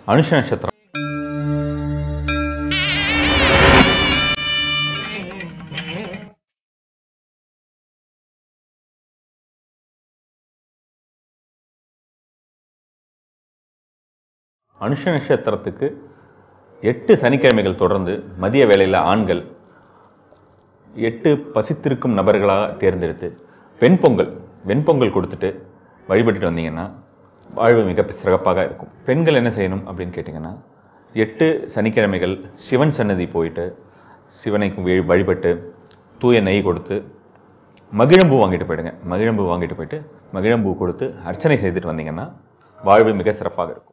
அனுஷ நட்சத்திரம் அனுஷ நட்சத்திரத்துக்கு எட்டு சனிக்கிழமைகள் தொடர்ந்து மதிய வேளையில் ஆண்கள் எட்டு பசித்திருக்கும் நபர்களாக தேர்ந்தெடுத்து வெண்பொங்கல் வெண்பொங்கல் கொடுத்துட்டு வழிபட்டுட்டு வந்தீங்கன்னா வாழ்வு மிக சிறப்பாக இருக்கும் பெண்கள் என்ன செய்யணும் அப்படின்னு கேட்டிங்கன்னா எட்டு சனிக்கிழமைகள் சிவன் சன்னதி போயிட்டு சிவனை வி- வழிபட்டு தூய நெய் கொடுத்து மகிழம்பூ வாங்கிட்டு போயிடுங்க மகிழம்பூ வாங்கிட்டு போயிட்டு மகிழம்பூ கொடுத்து அர்ச்சனை செய்துட்டு வந்தீங்கன்னா வாழ்வு மிக சிறப்பாக இருக்கும்